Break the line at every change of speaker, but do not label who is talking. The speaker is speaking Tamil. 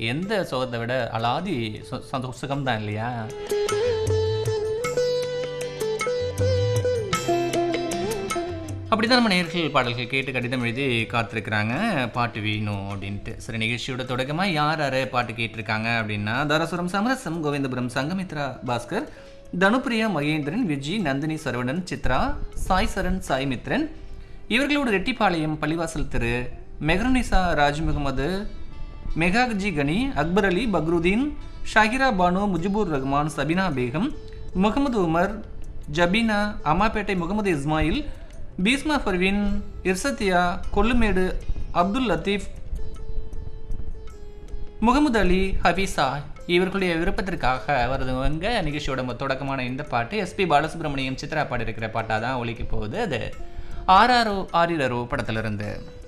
எந்த சுகத்தை விட அலாதி சு- சந்தோ- சுகம்தான் இல்லையா அப்படிதான் நம்ம நேர்கள் பாடல்கள் கேட்டு கடிதம் எழுதி காத்திருக்கிறாங்க பாட்டு வேணும் அப்படின்ட்டு சரி நிகழ்ச்சியோட தொடக்கமாக யார் யார் பாட்டு கேட்டிருக்காங்க அப்படின்னா தாராசுரம் சமரசம் கோவிந்தபுரம் சங்கமித்ரா பாஸ்கர் தனுப்பிரியா மகேந்திரன் விஜி நந்தினி சரவணன் சித்ரா சாய் சரண் சாய் மித்ரன் இவர்களோட ரெட்டிப்பாளையம் பள்ளிவாசல் திரு மெஹருனிசா ராஜ் முகமது மெகாஜி கனி அக்பர் அலி பக்ருதீன் ஷாகிரா பானு முஜிபுர் ரஹ்மான் சபினா பேகம் முகமது உமர் ஜபீனா அம்மாப்பேட்டை முகமது இஸ்மாயில் பீஸ்மா ஃபர்வின் இர்சத்தியா கொல்லுமேடு அப்துல் லத்தீஃப் முகமது அலி ஹபீசா இவர்களுடைய விருப்பத்திற்காக வருதுவங்க நிகழ்ச்சியோட மொ- தொடக்கமான இந்த பாட்டு எஸ்பி பாலசுப்ரமணியம் சித்ரா பாடி இருக்கிற பாட்டாக தான் ஒலிக்க போகுது அது ஆர்ஆர்ஓ ஆரிரரோ படத்திலிருந்து